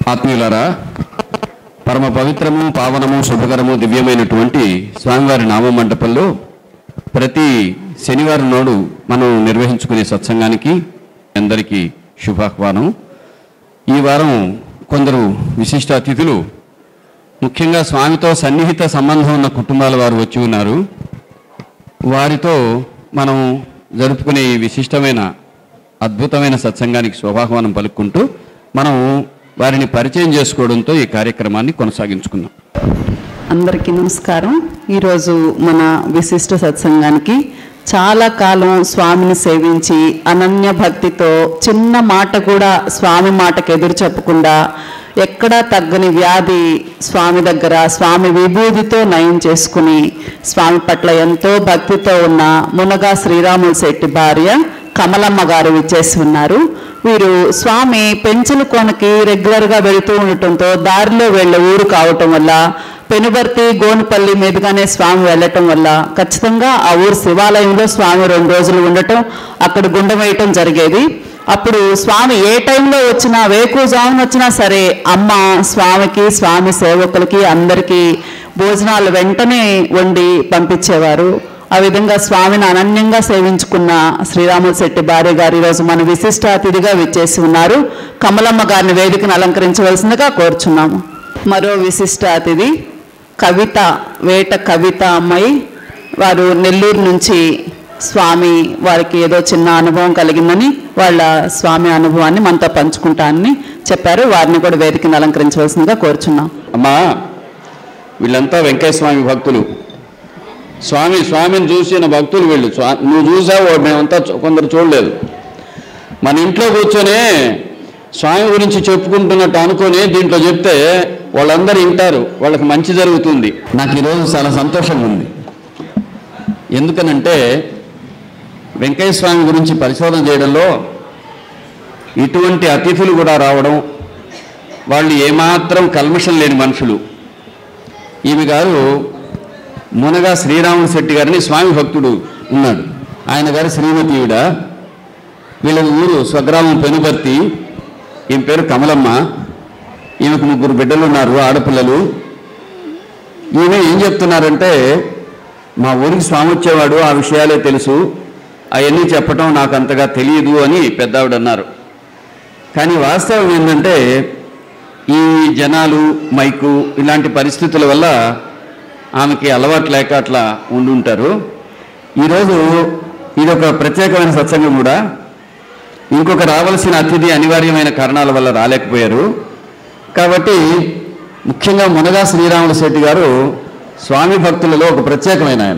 ఆత్మీయులారా పరమ పవిత్రము పావనము శుభకరము దివ్యమైనటువంటి స్వామివారి నామ మండపంలో ప్రతి శనివారం నాడు మనం నిర్వహించుకునే సత్సంగానికి అందరికీ శుభాహ్వానం ఈ వారం కొందరు విశిష్ట అతిథులు ముఖ్యంగా స్వామితో సన్నిహిత సంబంధం ఉన్న కుటుంబాల వారు వచ్చి ఉన్నారు వారితో మనం జరుపుకునే ఈ విశిష్టమైన అద్భుతమైన సత్సంగానికి శుభాహ్వానం పలుకుంటూ మనం వారిని పరిచయం చేసుకోవడంతో ఈ కార్యక్రమాన్ని కొనసాగించుకుందాం అందరికీ నమస్కారం ఈరోజు మన విశిష్ట సత్సంగానికి చాలా కాలం స్వామిని సేవించి అనన్య భక్తితో చిన్న మాట కూడా స్వామి మాటకు ఎదురు చెప్పకుండా ఎక్కడా తగ్గని వ్యాధి స్వామి దగ్గర స్వామి విభూతితో నయం చేసుకుని స్వామి పట్ల ఎంతో భక్తితో ఉన్న మునగా శ్రీరాములు శెట్టి భార్య కమలమ్మ గారు విచ్చేసి ఉన్నారు వీరు స్వామి పెంచుల కోనకి రెగ్యులర్గా వెళుతూ ఉండటంతో దారిలో వెళ్ళే ఊరు కావటం వల్ల పెనుబర్తి గోనుపల్లి మీదుగానే స్వామి వెళ్ళటం వల్ల ఖచ్చితంగా ఆ ఊరు శివాలయంలో స్వామి రెండు రోజులు ఉండటం అక్కడ గుండం వేయటం జరిగేది అప్పుడు స్వామి ఏ టైంలో వచ్చినా వేకుజామున వచ్చినా సరే అమ్మ స్వామికి స్వామి సేవకులకి అందరికీ భోజనాలు వెంటనే వండి పంపించేవారు ఆ విధంగా స్వామిని అనన్యంగా సేవించుకున్న శ్రీరాములు శెట్టి భార్య గారు ఈరోజు మన విశిష్ట అతిథిగా విచ్చేసి ఉన్నారు కమలమ్మ గారిని వేదికను అలంకరించవలసిందిగా కోరుచున్నాము మరో విశిష్ట అతిథి కవిత వేట కవిత అమ్మాయి వారు నెల్లూరు నుంచి స్వామి వారికి ఏదో చిన్న అనుభవం కలిగిందని వాళ్ళ స్వామి అనుభవాన్ని మనతో పంచుకుంటానని చెప్పారు వారిని కూడా వేదికను అలంకరించవలసిందిగా కోరుచున్నాం అమ్మా వీళ్ళంతా వెంకయ్య స్వామి భక్తులు స్వామి స్వామిని చూసిన భక్తులు వీళ్ళు స్వా- నువ్వు చూసావు మేమంతా చూ- కొందరు చూడలేదు మన ఇంట్లో కూర్చొని స్వామి గురించి చెప్పుకుంటున్నట్టు అనుకొని దీంట్లో చెప్తే వాళ్ళందరూ వింటారు వాళ్ళకి మంచి జరుగుతుంది నాకు ఈరోజు చాలా సంతోషంగా ఉంది ఎందుకనంటే వెంకయ్య స్వామి గురించి పరిశోధన చేయడంలో ఇటువంటి అతిథులు కూడా రావడం వాళ్ళు ఏమాత్రం కల్మషం లేని మనుషులు ఈమె గారు మునగా శ్రీరాములు శెట్టి గారిని స్వామి భక్తుడు ఉన్నాడు ఆయన గారు శ్రీమతి ఈవిడ వీళ్ళ ఊరు స్వగ్రామం పెనుబర్తి ఈమె పేరు కమలమ్మ ఈమెకు ముగ్గురు బిడ్డలు ఉన్నారు ఆడపిల్లలు ఈమె ఏం చెప్తున్నారంటే మా ఊరికి స్వామి వచ్చేవాడు ఆ విషయాలే తెలుసు అవన్నీ చెప్పటం నాకు అంతగా తెలియదు అని పెద్దావిడ అన్నారు కానీ వాస్తవం ఏంటంటే ఈ జనాలు మైకు ఇలాంటి పరిస్థితుల వల్ల ఆమెకి అలవాటు లేక అట్లా ఉండుంటారు ఈరోజు ఇదొక ప్రత్యేకమైన సత్సంగం కూడా ఇంకొక రావాల్సిన అతిథి అనివార్యమైన కారణాల వల్ల రాలేకపోయారు కాబట్టి ముఖ్యంగా మునగా శ్రీరాములు శెట్టి గారు స్వామి భక్తులలో ఒక ప్రత్యేకమైన ఆయన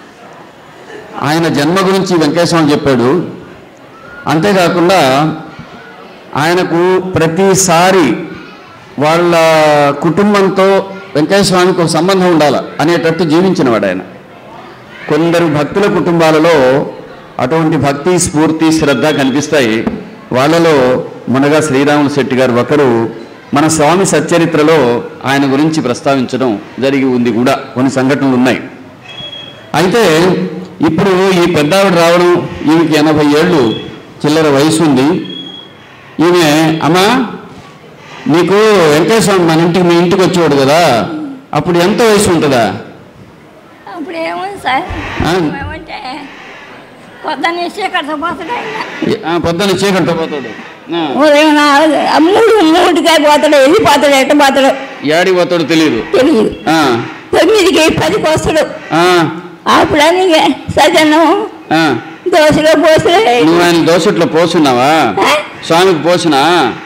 ఆయన జన్మ గురించి వెంకటేశ్వరం చెప్పాడు అంతేకాకుండా ఆయనకు ప్రతిసారి వాళ్ళ కుటుంబంతో వెంకయ్య స్వామికి ఒక సంబంధం ఉండాలి అనేటట్టు జీవించినవాడు ఆయన కొందరు భక్తుల కుటుంబాలలో అటువంటి భక్తి స్ఫూర్తి శ్రద్ధ కనిపిస్తాయి వాళ్ళలో మునగా శ్రీరాములు శెట్టి గారు ఒకరు మన స్వామి సచ్చరిత్రలో ఆయన గురించి ప్రస్తావించడం జరిగి ఉంది కూడా కొన్ని సంఘటనలు ఉన్నాయి అయితే ఇప్పుడు ఈ పెద్దావిడ రావడం ఈమెకి ఎనభై ఏళ్ళు చిల్లర వయసు ఉంది ఈమె అమ్మా నీకు వెంకటేశ్వరం మన ఇంటికి మీ ఇంటికి వచ్చేవాడు కదా అప్పుడు ఎంత వయసు ఉంటుందా అప్పుడు ఏముంది సార్ ఆ? ఏమంటే పొద్దున్న చీకటితో పోతాడు ఆయన ఆ, పొద్దున్న చీకటితో పోతాడు ఆ, ఉదయం నాలుగు ఆ మూడు మూడుకాయ పోతాడు వెళ్ళిపోతాడు ఎట్ట పోతాడు యాడికి పోతాడో తెలియదు తెలియదు ఆ, తొమ్మిదికి పదికి వస్తాడు ఆ, అప్పుడు అని సజన్నం ఆ. దోశలో పోసలే నువ్వు ఆయన దోసట్లో పోసున్నావా స్వామికి పోసినా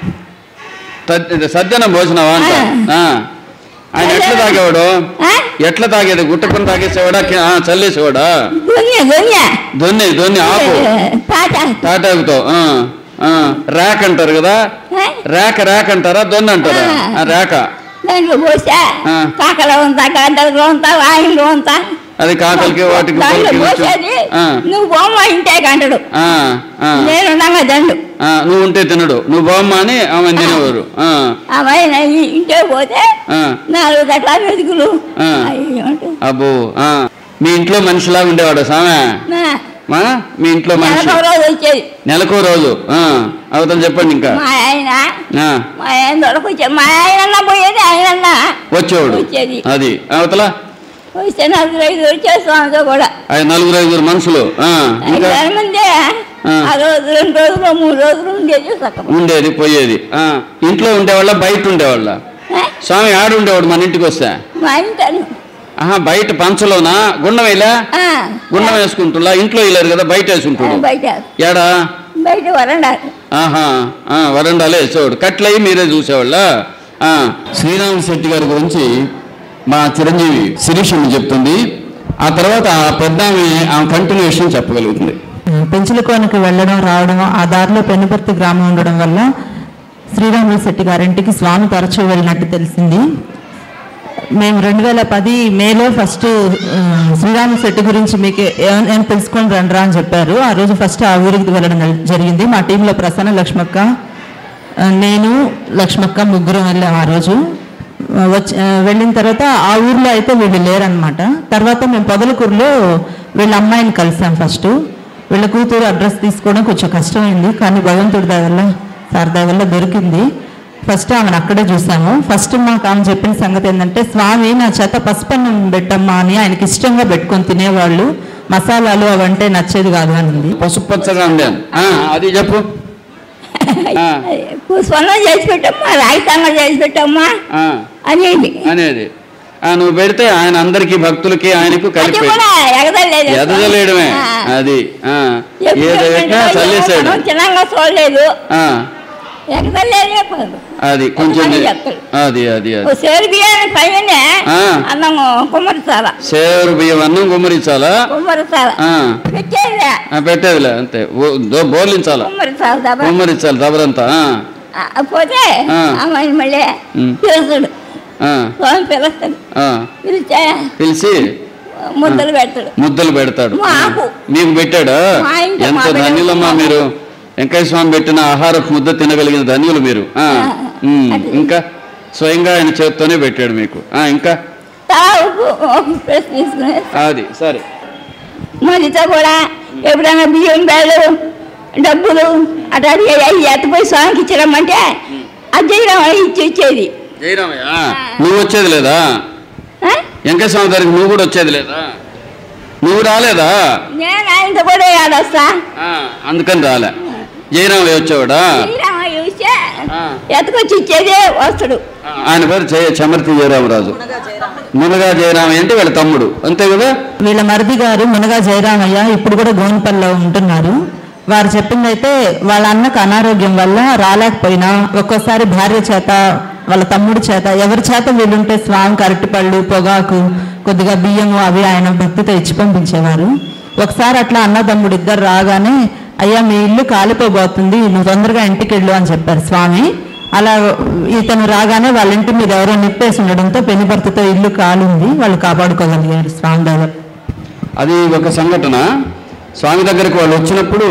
తద్- సద్దనం పోసినావా అంట ఆ. ఆయన ఎట్లా తాగేవాడు ఎట్లా తాగేది గుట్టకొని తాగేసేవాడా కి- ఆ, చల్లేసేవాడా దొంగ దొంగ దొన్ని దొన్ని ఆపు పాట తాటాకుతో ఆ, ఆ. ర్యాక్ అంటారు కదా రేక రేక అంటారా దొన్ని అంటారా ఆ, రేక దాంట్లో పోసా ఆ. కాకలో ఉంటా గంటలో ఉంటా వాయిలో ఉంటా అది కాకలకి వాటికి దాంట్లో పొలకి పోసేది ఆ, నువ్వు బొమ్మ ఇంటే కంటాడు ఆ, ఆ. నేను ఉండగా దండు ఆ, నువ్వు ఉంటే తినడు నువ్వు బామ్మ అని ఆమె తినేవారు ఆ, అమ్మాయి ఇంటే పోతే ఆ. నాలుగు గట్ల మెతుకులు ఆ. అయ్యి ఉంటాయి. అబ్బో ఆ. మీ ఇంట్లో మనిషిలా ఉండేవాడు సామె నా, మా మీ ఇంట్లో మనిషి నెలకు రోజు వచ్చేది నెలకో రోజు ఆ, అవతల చెప్పండి ఇంకా మా ఆయన ఆ, మా ఆయన దొరకొచ్చేది మా ఆయన పోయేది ఆయన వచ్చేవాడు వచ్చేది అది అవతల వస్తే నలుగురు ఐదు వచ్చేది స్వామితో కూడా ఐదు నలుగురు ఐదుగురు మనుషులు ఆ, ఇంకా ఐదు మంది ఆ. ఆ రోజు రెండు రోజులు మూడు రోజులు ఉండేది సగం ఉండేది పోయేది ఆ, ఇంట్లో ఉండేవాళ్ళ బయట ఉండేవాళ్ళ ఏ? స్వామి ఆడు ఉండేవాడు మన ఇంటికి వస్తే మా ఇంటాను ఆహా బయట పంచలోనా గుండం వేలా గుండం వేసుకుంటున్నా ఇంట్లో వేయలేరు కదా బయట వేసుకుంటాడు బయట ఏడా బయట వరండా ఆహా ఆ, వరండాలో వేసేవాడు కట్లయి మీరే చూసేవాళ్ళ ఆ, శ్రీరామ శెట్టి గారి గురించి మా చిరంజీవి శిరీషమ్మ చెప్తుంది ఆ తర్వాత ఆ పెద్ద ఆమె ఆమె కంటిన్యూషన్ చెప్పగలుగుతుంది పెంచులకోనకి వెళ్ళడం రావడం ఆ దారిలో పెనుపర్తి గ్రామం ఉండడం వల్ల శ్రీరాములు శెట్టి గారింటికి స్వామి తరచూ వెళ్ళినట్టు తెలిసింది మేము రెండు వేల పది మేలో ఫస్ట్ ఆ, శ్రీరాములు శెట్టి గురించి మీకు ఏమైనా తెలుసుకొని రండిరా అని చెప్పారు ఆ రోజు ఫస్ట్ ఆ ఊరికి వెళ్ళడం జరిగింది మా టీంలో ప్రసన్న లక్ష్మక్క ఆ, నేను లక్ష్మక్క ముగ్గురం వెళ్ళాం ఆ రోజు ఆ, వచ్చి ఆ, వెళ్ళిన తర్వాత ఆ ఊర్లో అయితే వీళ్ళు లేరనమాట తర్వాత మేము పొదలకూరులో వీళ్ళ అమ్మాయిని కలిసాం ఫస్ట్ వీళ్ళ కూతురు అడ్రస్ తీసుకోవడం కొంచెం కష్టమైంది కానీ భగవంతుడి దయ వల్ల సార్ దయ వల్ల దొరికింది ఫస్ట్ ఆమెను అక్కడే చూసాము ఫస్ట్ మాకు ఆమె చెప్పిన సంగతి ఏంటంటే స్వామి నా చేత పసుపన్నం పెట్టమ్మా అని ఆయనకి ఇష్టంగా పెట్టుకొని తినేవాళ్ళు మసాలాలు అవంటే నచ్చేది కాదు అనింది పసుపు పచ్చగా ఉండాను ఆ, అది చెప్పు ఆ, స్వర్ణం చేసి పెట్టమ్మా రాయితంగా చేసి పెట్టమ్మా ఆ, అనేది అనేది ఆ, నువ్వు పెడితే ఆయన అందరికి భక్తులకి ఆయనకు అది కలిపి కూడా ఎగదలేదు ఎదజలేయడమే అది ఆ, ఏది పెట్టినా చల్లేసాడు చిన్నగా చూడలేదు ఆ, ఎగదలేదు చెప్పదు అది కొంచెం అది చెప్తాడు. అది అది అది సేరు బియ్యాన్ని పైన ఆ. అన్నము కుమ్మరిసాల సేరు బియ్యం అన్నం గుమ్మరించాలా కుమ్మరిసాల ఆ, పెట్టేది ఆ, పెట్టేదిలే అంతే ఓ- దో- బోర్లించాలా కుమ్మరిసాల దెబ్బ గుమ్మరించాలి దబరంతా ఆ, ఆ, పోతే ఆ. అమ్మాయిని మళ్ళీ ఉమ్. పిలుస్తాడు ఆ, స్వామి పిలుస్తాడు ఆ. పిలిచే పిలిచి ముద్దలు పెడతాడు ముద్దలు పెడతాడు మాకు. మీకు పెట్టాడా మా ఇంట్లో ఎంత మా పిల్లలకు ధన్యులమ్మా మాకు. మీరు వెంకయ్య స్వామి పెట్టిన ఆహారపు ముద్ద తినగలిగిన ధన్యులు మీరు ఆ, ఉమ్, అది. ఇంకా స్వయంగా ఆయన చేత్తోనే పెట్టాడు మీకు ఆ, ఇంకా తావుకు ఒక ప్రెస్ తీసుకుని అది సరే మరితో కూడా ఎప్పుడైనా బియ్యం బేళ్ళు డబ్బులు అట్లా అవి ఎత్తపోయి స్వామికి ఇచ్చడమంటే అది చేయడం ఇచ్చి ఇచ్చేది జయరామయ్య నువ్వు వచ్చేది లేదా ఆ? వెంకయ్య స్వామి దగ్గరికి నువ్వు కూడా వచ్చేది లేదా నువ్వు రాలేదా నేను ఆయనతో కూడా ఏడొస్తా ఆ, అందుకని రాలే జయరామయ్య వచ్చేవాడా శ్రీరామయ్య చూస్తే ఆ. ఎత్తుకొచ్చి ఇచ్చేదే వస్తుడు ఆయన పేరు జయ చమర్తి జయరామరాజు మునగా జయరామయ్య అంటే వీళ్ళ తమ్ముడు అంతే కదా వీళ్ళ మరిది గారు మునగా జయరామయ్య ఇప్పుడు కూడా గోన్పల్లిలో ఉంటున్నారు వారు చెప్పిందైతే వాళ్ళ అన్నకు అనారోగ్యం వల్ల రాలేకపోయినా ఒక్కోసారి భార్య చేత వాళ్ళ తమ్ముడి చేత ఎవరి చేత వీళ్ళుంటే స్వామికి అరటిపళ్ళు పొగాకు కొద్దిగా బియ్యము అవి ఆయన భక్తితో ఇచ్చి పంపించేవారు ఒకసారి అట్లా అన్నదమ్ముడు ఇద్దరు రాగానే అయ్యా మీ ఇల్లు కాలిపోబోతుంది నువ్వు తొందరగా ఇంటికి వెళ్ళు అని చెప్పారు స్వామి అలా ఇతను రాగానే వాళ్ళ ఇంటి మీద ఎవరో నిప్పేసి ఉండడంతో పెనుభర్తతో ఇల్లు కాలింది వాళ్ళు కాపాడుకోగలిగారు స్వామి దగ్గర అది ఒక సంఘటన స్వామి దగ్గరకు వాళ్ళు వచ్చినప్పుడు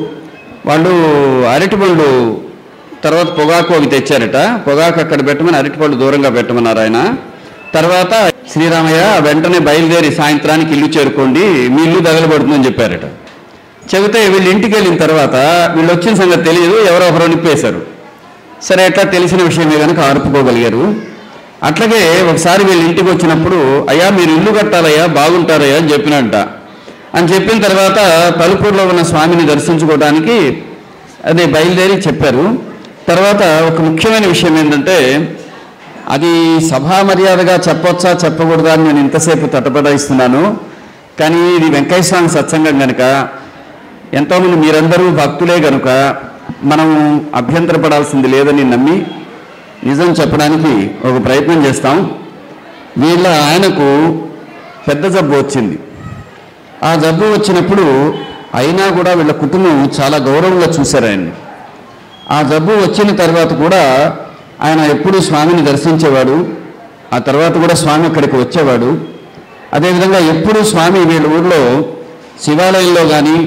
వాళ్ళు అరటిపళ్ళు తర్వాత పొగాకు ఒకటి తెచ్చారట పొగాకు అక్కడ పెట్టమని అరటిపళ్ళు దూరంగా పెట్టమన్నారు ఆయన తర్వాత శ్రీరామయ్య వెంటనే బయలుదేరి సాయంత్రానికి ఇల్లు చేరుకోండి మీ ఇల్లు తగలబడుతుందని చెప్పారట చెబితే వీళ్ళు ఇంటికి వెళ్ళిన తర్వాత వీళ్ళు వచ్చిన సంగతి తెలియదు ఎవరో ఒకరు నిప్పేశారు సరే ఎట్లా తెలిసిన విషయమే కనుక ఆర్పుకోగలిగారు అట్లాగే ఒకసారి వీళ్ళ ఇంటికి వచ్చినప్పుడు అయ్యా మీరు ఇల్లు కట్టాలయ్యా బాగుంటారయ్యా అని చెప్పినట్ట అని చెప్పిన తర్వాత తలుపూరులో ఉన్న స్వామిని దర్శించుకోవడానికి అదే బయలుదేరి చెప్పారు తర్వాత ఒక ముఖ్యమైన విషయం ఏంటంటే అది సభా మర్యాదగా చెప్పొచ్చా చెప్పకూడదా అని నేను ఇంతసేపు తటపడాయిస్తున్నాను కానీ ఇది వెంకయ్య స్వామి సత్సంగం కనుక ఎంతోమంది మీరందరూ భక్తులే కనుక మనం అభ్యంతరపడాల్సింది లేదని నమ్మి నిజం చెప్పడానికి ఒక ప్రయత్నం చేస్తాం వీళ్ళ ఆయనకు పెద్ద జబ్బు వచ్చింది ఆ జబ్బు వచ్చినప్పుడు అయినా కూడా వీళ్ళ కుటుంబం చాలా గౌరవంగా చూశారు ఆయన్ని ఆ జబ్బు వచ్చిన తర్వాత కూడా ఆయన ఎప్పుడూ స్వామిని దర్శించేవాడు ఆ తర్వాత కూడా స్వామి అక్కడికి వచ్చేవాడు అదేవిధంగా ఎప్పుడూ స్వామి వీళ్ళ ఊళ్ళో శివాలయంలో కానీ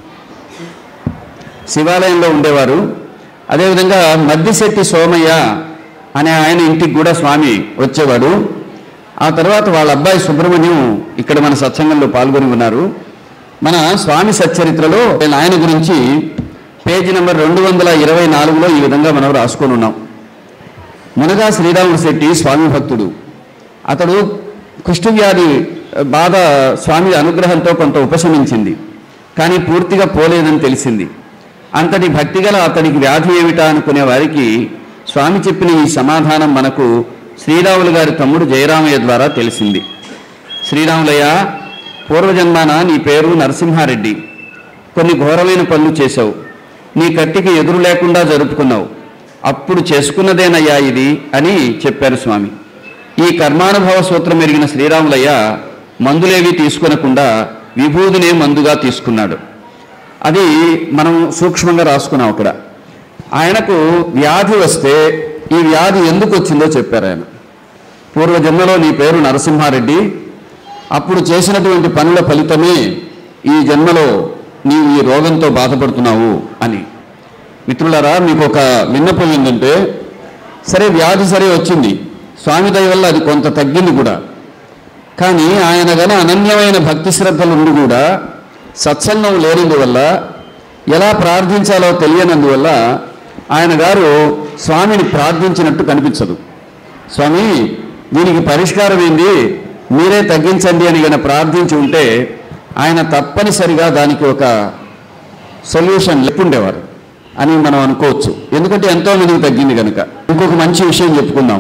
శివాలయంలో ఉండేవారు అదేవిధంగా మద్దిశెట్టి సోమయ్య అనే ఆయన ఇంటికి కూడా స్వామి వచ్చేవాడు ఆ తర్వాత వాళ్ళ అబ్బాయి సుబ్రహ్మణ్యం ఇక్కడ మన సత్సంగంలో పాల్గొని ఉన్నారు మన స్వామి సచ్చరిత్రలో ఆయన గురించి పేజీ నెంబర్ రెండు వందల ఇరవై నాలుగులో ఈ విధంగా మనం రాసుకొని ఉన్నాం మునగా శ్రీరాముడు శెట్టి స్వామి భక్తుడు అతడు కుష్ఠవ్యాధి బాధ స్వామి అనుగ్రహంతో కొంత ఉపశమించింది కానీ పూర్తిగా పోలేదని తెలిసింది అంతటి భక్తిగల అతడికి వ్యాధి ఏమిటా అనుకునే వారికి స్వామి చెప్పిన ఈ సమాధానం మనకు శ్రీరాములు గారి తమ్ముడు జయరామయ్య ద్వారా తెలిసింది శ్రీరాములయ్య పూర్వజన్మాన నీ పేరు నరసింహారెడ్డి కొన్ని ఘోరమైన పనులు చేశావు నీ కట్టికి ఎదురు లేకుండా జరుపుకున్నావు అప్పుడు చేసుకున్నదేనయ్యా ఇది అని చెప్పారు స్వామి ఈ కర్మానుభవ సూత్రం ఎరిగిన శ్రీరాములయ్య మందులేవి తీసుకొనకుండా విభూదినే మందుగా తీసుకున్నాడు అది మనం సూక్ష్మంగా రాసుకున్నాం అక్కడ ఆయనకు వ్యాధి వస్తే ఈ వ్యాధి ఎందుకు వచ్చిందో చెప్పారు ఆయన పూర్వజన్మలో నీ పేరు నరసింహారెడ్డి అప్పుడు చేసినటువంటి పనుల ఫలితమే ఈ జన్మలో నీవు ఈ రోగంతో బాధపడుతున్నావు అని మిత్రులారా మీకు ఒక విన్నపం ఏంటంటే సరే వ్యాధి సరే వచ్చింది స్వామి దయ వల్ల అది కొంత తగ్గింది కూడా కానీ ఆయన గన అనన్యమైన భక్తి శ్రద్ధలు ఉండి కూడా సత్సంగం లేనందువల్ల ఎలా ప్రార్థించాలో తెలియనందువల్ల ఆయన గారు స్వామిని ప్రార్థించినట్టు కనిపించదు స్వామి దీనికి పరిష్కారం ఏంది మీరే తగ్గించండి అని గన ప్రార్థించి ఉంటే ఆయన తప్పనిసరిగా దానికి ఒక సొల్యూషన్ లేకుండేవారు అని మనం అనుకోవచ్చు ఎందుకంటే ఎంతో మందికి తగ్గింది కనుక ఇంకొక మంచి విషయం చెప్పుకుందాం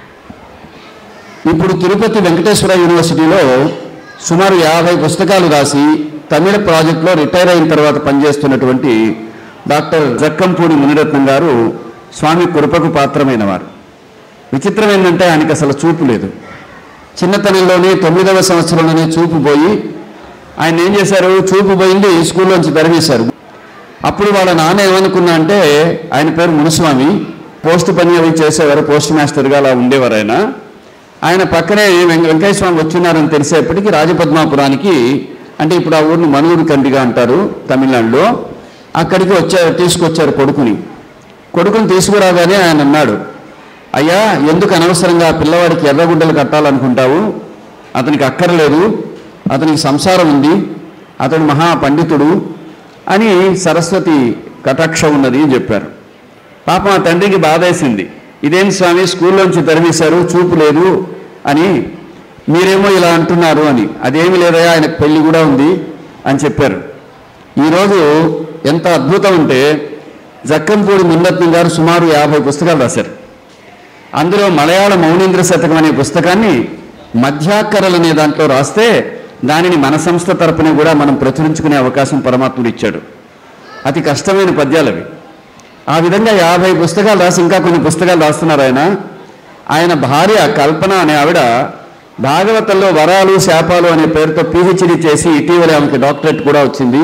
ఇప్పుడు తిరుపతి వెంకటేశ్వర యూనివర్సిటీలో సుమారు యాభై పుస్తకాలు రాసి తమిళ ప్రాజెక్టులో రిటైర్ అయిన తర్వాత పనిచేస్తున్నటువంటి డాక్టర్ జక్కంపూడి మునిరత్నం గారు స్వామి కృపకు పాత్రమైన వారు విచిత్రం ఏంటంటే ఆయనకి అసలు చూపు లేదు చిన్నతనంలోనే తొమ్మిదవ సంవత్సరంలోనే చూపు పోయి ఆయన ఏం చేశారు చూపు పోయింది స్కూల్లోంచి తరిమేశారు అప్పుడు వాళ్ళ నాన్న ఏమనుకున్నా అంటే ఆయన పేరు మునుస్వామి పోస్ట్ పని అవి చేసేవారు పోస్ట్ మాస్టర్గా అలా ఉండేవారు ఆయన ఆయన పక్కనే వెంక- వెంకయ్య స్వామి వచ్చినారని తెలిసేప్పటికీ రాజపద్మాపురానికి అంటే ఇప్పుడు ఆ ఊరిని మనూరు కండిగా అంటారు తమిళనాడులో అక్కడికి వచ్చారు తీసుకొచ్చారు కొడుకుని కొడుకుని తీసుకురాగానే ఆయన అన్నాడు అయ్యా ఎందుకు అనవసరంగా ఆ పిల్లవాడికి ఎర్రగుడ్డలు కట్టాలనుకుంటావు అతనికి అక్కర్లేదు అతనికి సంసారం ఉంది అతడు మహా పండితుడు అని సరస్వతి కటాక్ష ఉన్నది అని చెప్పారు పాపం ఆ తండ్రికి బాధేసింది ఇదేం స్వామి స్కూల్లోంచి తరిమేశారు చూపు లేదు అని మీరేమో ఇలా అంటున్నారు అని అదేమి లేదయా ఆయనకు పెళ్లి కూడా ఉంది అని చెప్పారు ఈరోజు ఎంత అద్భుతం అంటే జక్కంపూడి మున్నత్నం గారు సుమారు యాభై పుస్తకాలు రాశారు అందులో మలయాళ మౌనీంద్ర శతకం అనే పుస్తకాన్ని మధ్యాక్కరలు అనే దాంట్లో రాస్తే దానిని మన సంస్థ తరపున కూడా మనం ప్రచురించుకునే అవకాశం పరమాత్ముడు ఇచ్చాడు అతి కష్టమైన పద్యాలు అవి ఆ విధంగా యాభై పుస్తకాలు రాసి ఇంకా కొన్ని పుస్తకాలు రాస్తున్నారు ఆయన ఆయన భార్య కల్పన అనే ఆవిడ భాగవతంలో వరాలు శాపాలు అనే పేరుతో పిహెచ్డి చేసి ఇటీవల ఆమెకి డాక్టరేట్ కూడా వచ్చింది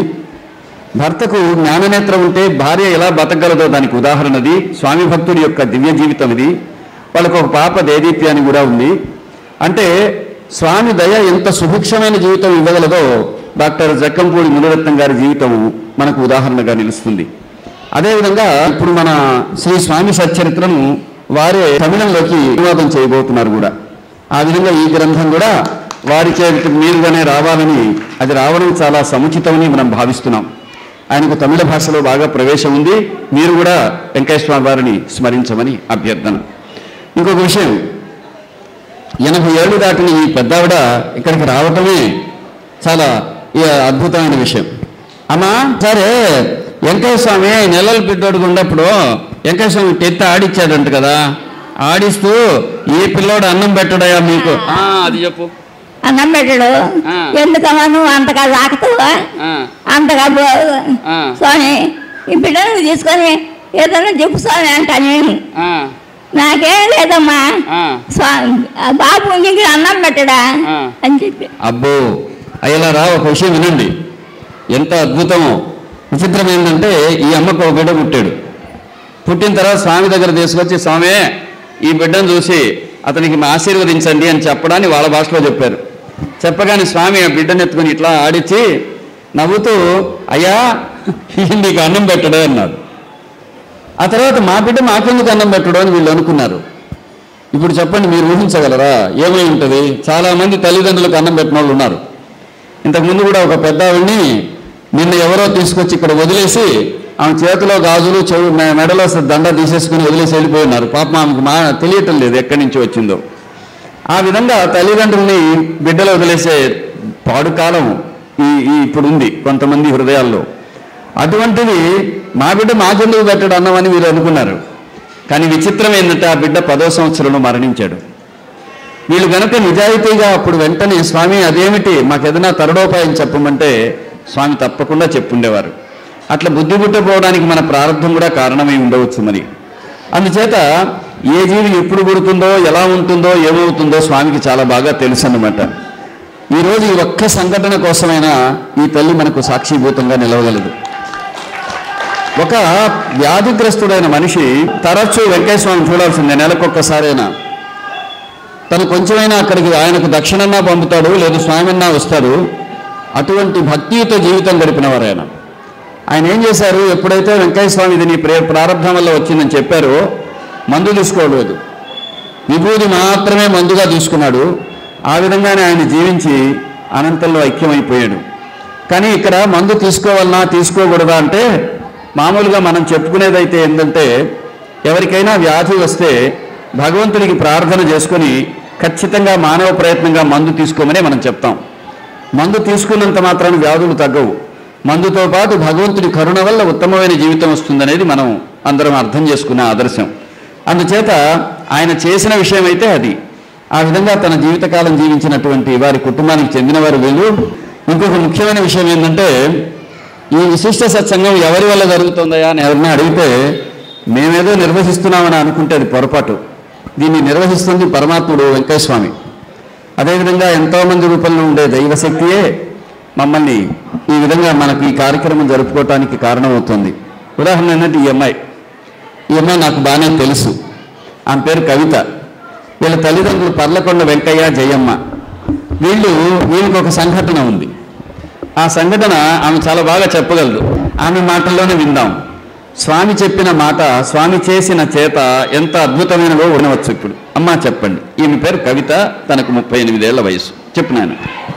భర్తకు జ్ఞాననేత్రం ఉంటే భార్య ఎలా బతకగలదో దానికి ఉదాహరణది స్వామి భక్తుడి యొక్క దివ్య జీవితం ఇది వాళ్ళకు ఒక పాప దేదీప్య అని కూడా ఉంది అంటే స్వామి దయ ఎంత సుభిక్షమైన జీవితం ఇవ్వగలదో డాక్టర్ జక్కంపూడి మునిరత్నం గారి జీవితం మనకు ఉదాహరణగా నిలుస్తుంది అదేవిధంగా ఇప్పుడు మన శ్రీ స్వామి సచ్చరిత్రను వారే తమిళంలోకి అనువాదం చేయబోతున్నారు కూడా ఆ విధంగా ఈ గ్రంథం కూడా వారి చేతికి మీరుగానే రావాలని అది రావడం చాలా సముచితమని మనం భావిస్తున్నాం ఆయనకు తమిళ భాషలో బాగా ప్రవేశం ఉంది మీరు కూడా వెంకటేశ్వర వారిని స్మరించమని అభ్యర్థన ఇంకొక విషయం ఎనభై ఏళ్ళు దాటిన ఈ పెద్దావిడ ఇక్కడికి రావటమే చాలా ఈ అద్భుతమైన విషయం అమ్మా సరే వెంకయ్య స్వామి నెలలు బిడ్డోడుగా ఉన్నప్పుడు వెంకయ్య స్వామి టెత్ ఆడిచ్చాడంట కదా ఆడిస్తూ ఈ పిల్లోడు అన్నం పెట్టడయా మీకు ఆ, అది చెప్పు అన్నం పెట్టడు ఆ. ఎందుకమ్మా నువ్వు అంతగా తాకుతావా ఆ, అంతగా బో- ఆ. స్వామి ఈ బిడ్డను తీసుకొని ఏదైనా చెప్పు స్వామి అంటా నేను ఆ, నాకేం లేదమ్మా ఆ. స్వామి ఆ బాబు ఇంటికి అన్నం పెట్టడా ఆ. అని చెప్పి అబ్బో అయ్యలారా ఒక విషయం వినండి ఎంత అద్భుతమో విచిత్రం ఏంటంటే ఈ అమ్మకు ఒక బిడ్డ పుట్టాడు పుట్టిన తర్వాత స్వామి దగ్గర తీసుకొచ్చి స్వామి ఈ బిడ్డను చూసి అతనికి మా ఆశీర్వదించండి అని చెప్పడాన్ని వాళ్ళ భాషలో చెప్పారు చెప్పగానే స్వామి ఆ బిడ్డను ఎత్తుకొని ఇట్లా ఆడిచి నవ్వుతూ అయ్యా నీకు అన్నం పెట్టడే అన్నాడు ఆ తర్వాత మా బిడ్డ మాకెందుకు అన్నం పెట్టడు అని వీళ్ళు అనుకున్నారు ఇప్పుడు చెప్పండి మీరు ఊహించగలరా ఏమై ఉంటుంది చాలా మంది తల్లిదండ్రులకు అన్నం పెట్టిన వాళ్ళు ఉన్నారు ఇంతకుముందు కూడా ఒక పెద్ద ఆవిడ్ని నిన్న ఎవరో తీసుకొచ్చి ఇక్కడ వదిలేసి ఆమె చేతిలో గాజులు చెవు మె- మెడలో స- దండ తీసేసుకుని వదిలేసి వెళ్ళిపోయి ఉన్నారు పాపం ఆమెకు మా తెలియటం లేదు ఎక్కడి నుంచి వచ్చిందో ఆ విధంగా తల్లిదండ్రుల్ని బిడ్డలు వదిలేసే పాడు కాలం ఈ ఈ ఇప్పుడు ఉంది కొంతమంది హృదయాల్లో అటువంటిది మా బిడ్డ మాకెందుకు పెట్టడు అన్నమని వీరు అనుకున్నారు కానీ విచిత్రం ఏంటంటే ఆ బిడ్డ పదో సంవత్సరంలో మరణించాడు వీళ్ళు గనక నిజాయితీగా అప్పుడు వెంటనే స్వామి అదేమిటి మాకేదైనా తరుడోపాయం చెప్పమంటే స్వామి తప్పకుండా చెప్పుండేవారు అట్లా బుద్ధి పుట్టపోవడానికి మన ప్రారంభం కూడా కారణమై ఉండవచ్చు మరి అందుచేత ఏ జీవి ఎప్పుడు పుడుతుందో ఎలా ఉంటుందో ఏమవుతుందో స్వామికి చాలా బాగా తెలుసు అన్నమాట ఈరోజు ఈ ఒక్క సంఘటన కోసమైనా ఈ తల్లి మనకు సాక్షిభూతంగా నిలవగలదు ఒక వ్యాధిగ్రస్తుడైన మనిషి తరచూ వెంకయ్య స్వామి చూడాల్సిందే నెలకొక్కసారైనా తను కొంచెమైనా అక్కడికి ఆయనకు దక్షిణన్నా పంపుతాడు లేదు స్వామిన్నా వస్తాడు అటువంటి భక్తియుత జీవితం గడిపినవారు ఆయన ఆయన ఏం చేశారు ఎప్పుడైతే వెంకయ్య స్వామి ఇది నీ ప్రే ప్రారంభం వల్ల వచ్చిందని చెప్పారో మందు తీసుకోలేదు విభూది మాత్రమే మందుగా తీసుకున్నాడు ఆ విధంగానే ఆయన జీవించి అనంతంలో ఐక్యమైపోయాడు కానీ ఇక్కడ మందు తీసుకోవాలన్నా తీసుకోకూడదా అంటే మామూలుగా మనం చెప్పుకునేదైతే ఏంటంటే ఎవరికైనా వ్యాధి వస్తే భగవంతునికి ప్రార్థన చేసుకొని ఖచ్చితంగా మానవ ప్రయత్నంగా మందు తీసుకోమని మనం చెప్తాం మందు తీసుకున్నంత మాత్రాన వ్యాధులు తగ్గవు మందుతో పాటు భగవంతుడి కరుణ వల్ల ఉత్తమమైన జీవితం వస్తుందనేది మనం అందరం అర్థం చేసుకునే ఆదర్శం అందుచేత ఆయన చేసిన విషయం అయితే అది ఆ విధంగా తన జీవితకాలం జీవించినటువంటి వారి కుటుంబానికి చెందినవారు వీళ్ళు ఇంకొక ముఖ్యమైన విషయం ఏంటంటే ఈ విశిష్ట సత్సంగం ఎవరి వల్ల జరుగుతుందయా అని ఎవరిని అడిగితే మేమేదో నిర్వహిస్తున్నామని అనుకుంటే అది పొరపాటు దీన్ని నిర్వహిస్తుంది పరమాత్ముడు వెంకయ్య స్వామి అదేవిధంగా ఎంతోమంది రూపంలో ఉండే దైవశక్తియే మమ్మల్ని ఈ విధంగా మనకు ఈ కార్యక్రమం జరుపుకోవటానికి కారణమవుతుంది ఉదాహరణ ఏంటంటే ఈ అమ్మాయి ఈ అమ్మాయి నాకు బాగానే తెలుసు ఆమె పేరు కవిత వీళ్ళ తల్లిదండ్రులు పర్లకొండ వెంకయ్య జయమ్మ వీళ్ళు వీళ్ళకి ఒక సంఘటన ఉంది ఆ సంఘటన ఆమె చాలా బాగా చెప్పగలదు ఆమె మాటల్లోనే విందాం స్వామి చెప్పిన మాట స్వామి చేసిన చేత ఎంత అద్భుతమైనదో వినవచ్చు ఇప్పుడు అమ్మా చెప్పండి ఈమె పేరు కవిత తనకు ముప్పై ఎనిమిదేళ్ల వయసు చెప్పు నాయన